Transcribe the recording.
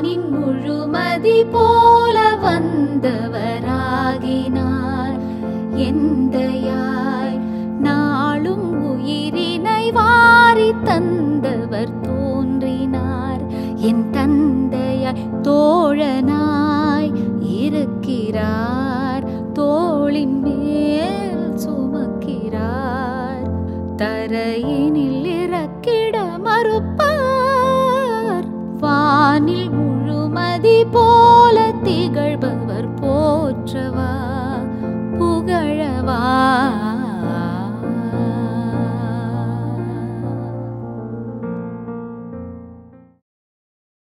வானின் முழுமதி போல வந்தவராகினார் எந்தையாய் நாளும் உயிரினை வாரி தந்தவர் தோன்றினார் என் தந்தையாய் தோழனாய் இருக்கிறார் தோளின் மேல் சுமக்கிறார் தரையினில் இறக்கிட மறுப்பார் வானில் முழுமதி போல திகழ்பவர் போற்றவா புகழவா